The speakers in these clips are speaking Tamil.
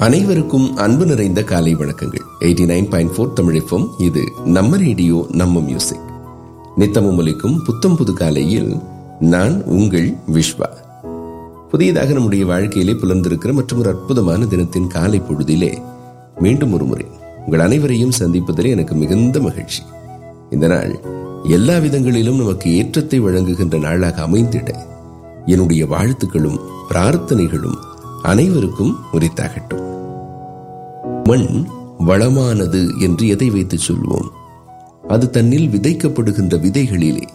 அனைவருக்கும் அன்பு நிறைந்த காலை வணக்கங்கள் எயிட்டி நைன் பாயிண்ட் ஃபோர் தமிழிப்பம் இது நம்ம ரேடியோ நம்ம மியூசிக் நித்தமும் ஒலிக்கும் புத்தம் புது காலையில் நான் உங்கள் விஸ்வா புதியதாக நம்முடைய வாழ்க்கையிலே புலர்ந்திருக்கிற மற்றும் ஒரு அற்புதமான தினத்தின் காலை பொழுதிலே மீண்டும் ஒரு முறை உங்கள் அனைவரையும் சந்திப்பதிலே எனக்கு மிகுந்த மகிழ்ச்சி இந்த நாள் எல்லா விதங்களிலும் நமக்கு ஏற்றத்தை வழங்குகின்ற நாளாக அமைந்திட என்னுடைய வாழ்த்துக்களும் பிரார்த்தனைகளும் அனைவருக்கும் உரித்தாகட்டும் மண் வளமானது என்று எதை வைத்து சொல்வோம் அது தன்னில் விதைக்கப்படுகின்ற விதைகளிலே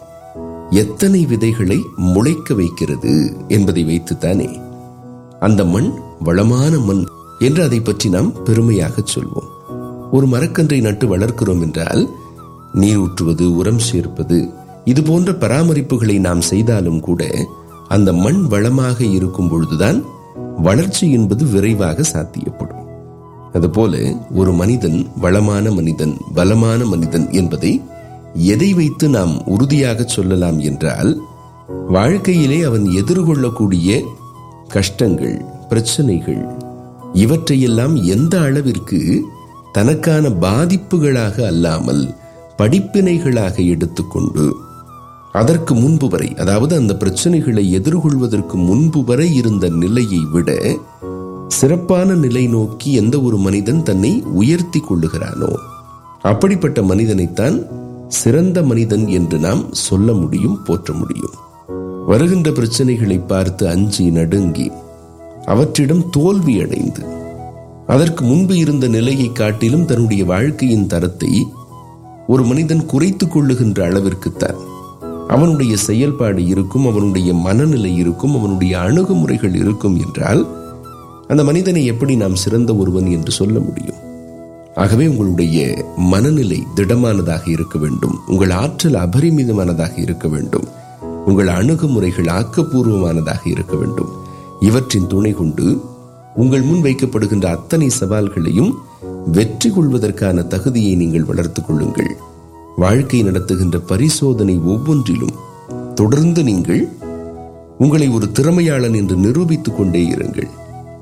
எத்தனை விதைகளை முளைக்க வைக்கிறது என்பதை வைத்துத்தானே அந்த மண் வளமான மண் என்று அதை பற்றி நாம் பெருமையாக சொல்வோம் ஒரு மரக்கன்றை நட்டு வளர்க்கிறோம் என்றால் நீர் ஊற்றுவது உரம் சேர்ப்பது இது போன்ற பராமரிப்புகளை நாம் செய்தாலும் கூட அந்த மண் வளமாக இருக்கும் பொழுதுதான் வளர்ச்சி என்பது விரைவாக சாத்தியப்படும் அதுபோல ஒரு மனிதன் வளமான மனிதன் பலமான மனிதன் என்பதை எதை வைத்து நாம் உறுதியாக சொல்லலாம் என்றால் வாழ்க்கையிலே அவன் எதிர்கொள்ளக்கூடிய கஷ்டங்கள் பிரச்சனைகள் இவற்றையெல்லாம் எந்த அளவிற்கு தனக்கான பாதிப்புகளாக அல்லாமல் படிப்பினைகளாக எடுத்துக்கொண்டு அதற்கு முன்பு வரை அதாவது அந்த பிரச்சனைகளை எதிர்கொள்வதற்கு முன்பு வரை இருந்த நிலையை விட சிறப்பான நிலை நோக்கி எந்த ஒரு மனிதன் தன்னை உயர்த்தி கொள்ளுகிறானோ அப்படிப்பட்ட மனிதனைத்தான் சிறந்த மனிதன் என்று நாம் சொல்ல முடியும் போற்ற முடியும் வருகின்ற பிரச்சனைகளை பார்த்து அஞ்சி நடுங்கி அவற்றிடம் தோல்வி அடைந்து அதற்கு முன்பு இருந்த நிலையை காட்டிலும் தன்னுடைய வாழ்க்கையின் தரத்தை ஒரு மனிதன் குறைத்து கொள்ளுகின்ற அளவிற்குத்தான் அவனுடைய செயல்பாடு இருக்கும் அவனுடைய மனநிலை இருக்கும் அவனுடைய அணுகுமுறைகள் இருக்கும் என்றால் அந்த மனிதனை எப்படி நாம் சிறந்த ஒருவன் என்று சொல்ல முடியும் ஆகவே உங்களுடைய மனநிலை திடமானதாக இருக்க வேண்டும் உங்கள் ஆற்றல் அபரிமிதமானதாக இருக்க வேண்டும் உங்கள் அணுகுமுறைகள் ஆக்கப்பூர்வமானதாக இருக்க வேண்டும் இவற்றின் துணை கொண்டு உங்கள் முன் வைக்கப்படுகின்ற அத்தனை சவால்களையும் வெற்றி கொள்வதற்கான தகுதியை நீங்கள் வளர்த்துக் கொள்ளுங்கள் வாழ்க்கை நடத்துகின்ற பரிசோதனை ஒவ்வொன்றிலும் தொடர்ந்து நீங்கள் உங்களை ஒரு திறமையாளன் என்று நிரூபித்துக் கொண்டே இருங்கள்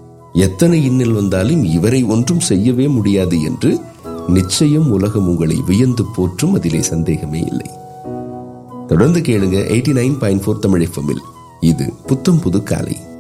எத்தனை இன்னல் வந்தாலும் இவரை ஒன்றும் செய்யவே முடியாது என்று நிச்சயம் உலகம் உங்களை வியந்து போற்றும் அதிலே சந்தேகமே இல்லை தொடர்ந்து கேளுங்க eighty nine point four Tamil எஃப்எம்மில் இது புத்தம் புது காலை